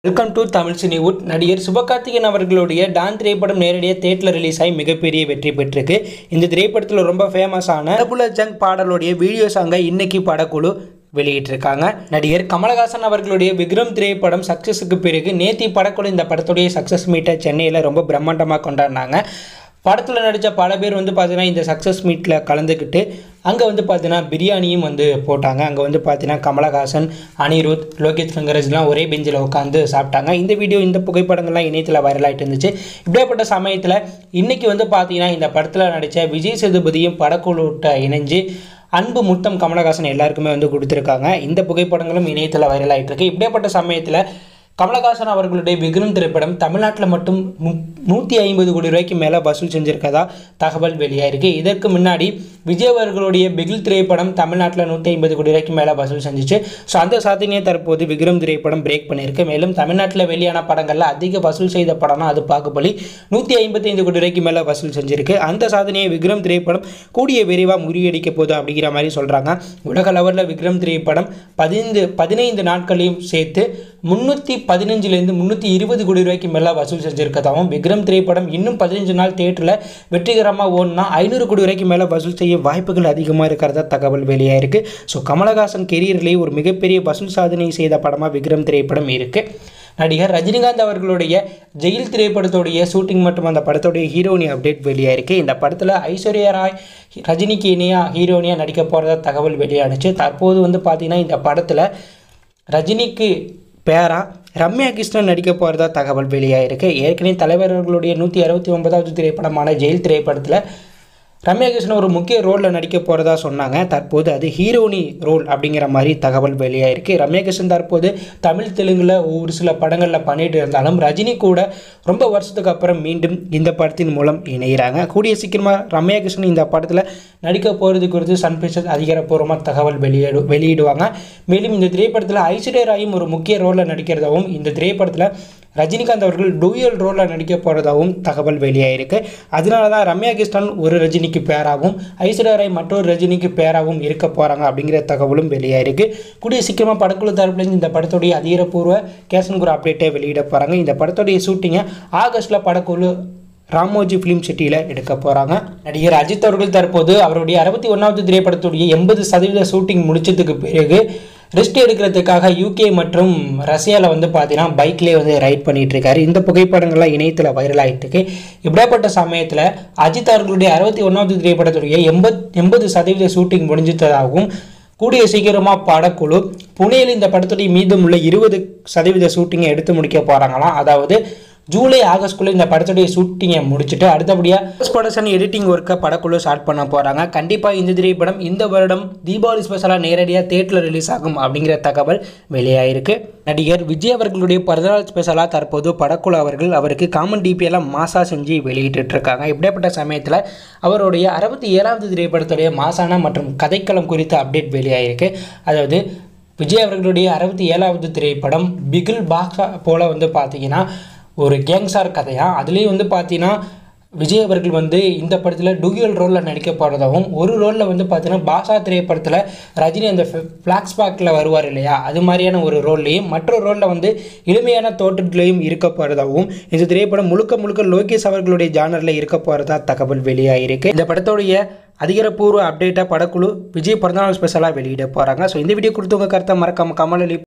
welcome to Tamil Cinewood நடிகர் சிவகார்த்திகேயன் அவர்களுடைய Don திரைப்படம் நேரடியாக தேட்டரில் ரிலீஸ் ஆகி மிகப்பெரிய வெற்றி பெற்றிருக்கு இந்த திரைப்படத்தில் ரொம்ப ஃபேமஸான டபுள் ஜங் பாடலுடைய வீடியோ சாங்கை இன்னைக்கு படக்குழு வெளியிட்டிருக்காங்க நடிகர் கமலஹாசன் அவர்களுடைய விக்ரம் திரைப்படம் சக்ஸஸுக்கு பிறகு நேத்தி படக்குழு இந்த படத்துடைய சக்ஸஸ் மீட்டை சென்னையில் ரொம்ப பிரம்மாண்டமாக கொண்டாடினாங்க படத்தில் நடித்த பல பேர் வந்து பார்த்தீங்கன்னா இந்த சக்ஸஸ் மீட்டில் கலந்துக்கிட்டு அங்கே வந்து பார்த்தீங்கன்னா பிரியாணியும் வந்து போட்டாங்க அங்கே வந்து பார்த்தீங்கன்னா கமலஹாசன் அனிருத் லோகேஷ் கங்கராஜ்லாம் ஒரே பெஞ்சில் உட்காந்து சாப்பிட்டாங்க இந்த வீடியோ இந்த புகைப்படங்கள்லாம் இணையத்தில் வைரல் ஆகிட்டு இருந்துச்சு இப்படியாப்பட்ட சமயத்தில் இன்றைக்கி வந்து பார்த்தீங்கன்னா இந்த படத்தில் நடித்த விஜய் சேதுபதியும் படக்குழுட்ட இணைஞ்சு அன்பு முத்தம் கமலஹாசன் எல்லாருக்குமே வந்து கொடுத்துருக்காங்க இந்த புகைப்படங்களும் இணையத்தில் வைரல் ஆகிட்டு இருக்கு இப்படியாப்பட்ட சமயத்தில் கமலஹாசன் அவர்களுடைய விக்ரம் திரைப்படம் தமிழ்நாட்டில் மட்டும் மு- நூற்றி ஐம்பது கோடி ரூபாய்க்கு மேலே வசூல் செஞ்சிருக்கதா தகவல் வெளியாயிருக்கு இதற்கு முன்னாடி விஜய் அவர்களுடைய பிகில் திரைப்படம் தமிழ்நாட்டில் நூற்றி ஐம்பது கோடி ரூபாய்க்கு மேலே வசூல் செஞ்சுச்சு ஸோ அந்த சாதனையை தற்போது விக்ரம் திரைப்படம் பிரேக் பண்ணியிருக்கு மேலும் தமிழ்நாட்டில் வெளியான படங்களில் அதிக வசூல் செய்த படம்னா அது பாகுபலி நூற்றி ஐம்பத்தைந்து கோடி ரூபாய்க்கு மேலே வசூல் செஞ்சிருக்கு அந்த சாதனையை விக்ரம் திரைப்படம் கூடிய விரைவாக முறியடிக்க போகுது அப்படிங்கிற மாதிரி சொல்கிறாங்க உலக லெவலில் விக்ரம் திரைப்படம் பதினைந்து பதினைந்து நாட்களையும் சேர்த்து முந்நூற்றி பதினஞ்சுலேருந்து முந்நூற்றி இருபது கோடி ரூபாய்க்கு மேலே வசூல் செஞ்சுருக்கதாகவும் விக்ரம் திரைப்படம் இன்னும் பதினஞ்சு நாள் தேட்டரில் வெற்றிகரமாக ஓடினா ஐநூறு கோடி ரூபாய்க்கு மேலே வசூல் செய்ய வாய்ப்புகள் அதிகமாக இருக்கிறதா தகவல் வெளியாயிருக்கு ஸோ கமலஹாசன் கெரியர்லேயே ஒரு மிகப்பெரிய வசூல் சாதனை செய்த படமாக விக்ரம் திரைப்படம் இருக்குது நடிகர் ரஜினிகாந்த் அவர்களுடைய ஜெயில் திரைப்படத்துடைய ஷூட்டிங் மற்றும் அந்த படத்துடைய ஹீரோனி அப்டேட் வெளியாயிருக்கு இந்த படத்தில் ஐஸ்வர்யா ராய் ரஜினிக்கு இணையாக ஹீரோனியாக நடிக்க போகிறதா தகவல் வெளியானுச்சு தற்போது வந்து பார்த்திங்கன்னா இந்த படத்தில் ரஜினிக்கு பேரா ரம்யா கிருஷ்ணன் நடிக்க போகிறதா தகவல் வெளியாயிருக்கு ஏற்கனவே தலைவர் அவர்களுடைய நூற்றி அறுபத்தி ஒன்பதாவது திரைப்படமான ஜெயில் திரைப்படத்தில் ரம்யா கிருஷ்ணன் ஒரு முக்கிய ரோலில் நடிக்க போகிறதா சொன்னாங்க தற்போது அது ஹீரோனி ரோல் அப்படிங்கிற மாதிரி தகவல் வெளியாயிருக்கு ரம்யா கிருஷ்ணன் தற்போது தமிழ் தெலுங்கில் ஒரு சில படங்களில் பண்ணிட்டு இருந்தாலும் ரஜினி கூட ரொம்ப வருஷத்துக்கு அப்புறம் மீண்டும் இந்த படத்தின் மூலம் இணைகிறாங்க கூடிய சீக்கிரமாக ரம்யா கிருஷ்ணன் இந்த படத்தில் நடிக்க போகிறது குறித்து சன் பிக்சர்ஸ் அதிகாரப்பூர்வமாக தகவல் வெளியிடு வெளியிடுவாங்க மேலும் இந்த திரைப்படத்தில் ஐஸ்வர்யா ராயும் ஒரு முக்கிய ரோலில் நடிக்கிறதாகவும் இந்த திரைப்படத்தில் ரஜினிகாந்த் அவர்கள் டூயல் ரோலில் நடிக்க போகிறதாகவும் தகவல் வெளியாயிருக்கு அதனால தான் ரம்யா கிருஷ்ணன் ஒரு ரஜினிக்கு பேராகவும் ஐஸ்வர்யா ராய் மற்றொரு ரஜினிக்கு பேராகவும் இருக்க போகிறாங்க அப்படிங்கிற தகவலும் வெளியாயிருக்கு கூடிய சீக்கிரமாக படக்குழு தரப்புலேருந்து இந்த படத்துடைய அதிகாரப்பூர்வ கேசன்குரு அப்டேட்டை வெளியிட போகிறாங்க இந்த படத்துடைய ஷூட்டிங்கை ஆகஸ்ட்டில் படக்குழு ராமோஜி ஃபிலிம் சிட்டியில் எடுக்க போகிறாங்க நடிகர் அஜித் அவர்கள் தற்போது அவருடைய அறுபத்தி ஒன்றாவது திரைப்படத்துடைய எண்பது சதவீத ஷூட்டிங் முடிச்சதுக்கு பிறகு ரெஸ்ட் எடுக்கிறதுக்காக யூகே மற்றும் ரஷ்யாவில் வந்து பார்த்தீங்கன்னா பைக்லேயே வந்து ரைட் பண்ணிட்டு இருக்காரு இந்த புகைப்படங்கள்லாம் இணையத்தில் வைரல் ஆகிட்டு இருக்கு இப்படியாப்பட்ட சமயத்தில் அஜித் அவர்களுடைய அறுபத்தி ஒன்றாவது திரைப்படத்துடைய எண்பத் எண்பது சதவீத ஷூட்டிங் முடிஞ்சதாகவும் கூடிய சீக்கிரமாக படக்குழு புனேயில் இந்த படத்துடைய மீதமுள்ள இருபது சதவீத ஷூட்டிங்கை எடுத்து முடிக்க போகிறாங்களாம் அதாவது ஜூலை ஆகஸ்ட்குள்ளே இந்த படத்துடைய ஷூட்டிங்கை முடிச்சுட்டு அடுத்தபடியாக போஸ்ட் ப்ரொடக்ஷன் எடிட்டிங் ஒர்க்கை படக்குழு ஸ்டார்ட் பண்ண போகிறாங்க கண்டிப்பாக இந்த திரைப்படம் இந்த வருடம் தீபாவளி ஸ்பெஷலாக நேரடியாக தேட்டரில் ரிலீஸ் ஆகும் அப்படிங்கிற தகவல் வெளியாயிருக்கு நடிகர் விஜய் அவர்களுடைய பிறந்தநாள் ஸ்பெஷலாக தற்போது படக்குழு அவர்கள் அவருக்கு காமன் டிபியெல்லாம் மாசா செஞ்சு வெளியிட்டு இருக்காங்க இப்படிப்பட்ட சமயத்தில் அவருடைய அறுபத்தி ஏழாவது திரைப்படத்துடைய மாசான மற்றும் கதைக்களம் குறித்த அப்டேட் வெளியாயிருக்கு அதாவது விஜய் அவர்களுடைய அறுபத்தி ஏழாவது திரைப்படம் பிகில் பாக்ஸா போல் வந்து பார்த்தீங்கன்னா ஒரு கேங்ஸார் கதையாக அதுலேயும் வந்து பார்த்தீங்கன்னா விஜய் அவர்கள் வந்து இந்த படத்தில் டூயல் ரோலில் நடிக்க போகிறதாகவும் ஒரு ரோலில் வந்து பார்த்தீங்கன்னா பாஷா திரைப்படத்தில் ரஜினி அந்த ஃப்ளாக்ஸ்பேக்கில் வருவார் இல்லையா அது மாதிரியான ஒரு ரோல்லையும் மற்றொரு ரோலில் வந்து எளிமையான தோற்றத்திலையும் இருக்க போகிறதாகவும் இந்த திரைப்படம் முழுக்க முழுக்க லோகேஷ் அவர்களுடைய ஜானரில் இருக்க போகிறதா தகவல் வெளியாகிருக்கு இந்த படத்தோடைய அதிகாரப்பூர்வ அப்டேட்டாக படக்குழு விஜய் பிறந்தநாள் ஸ்பெஷலாக வெளியிட போகிறாங்க ஸோ இந்த வீடியோ கொடுத்தவங்க கருத்தை மறக்காம கமலி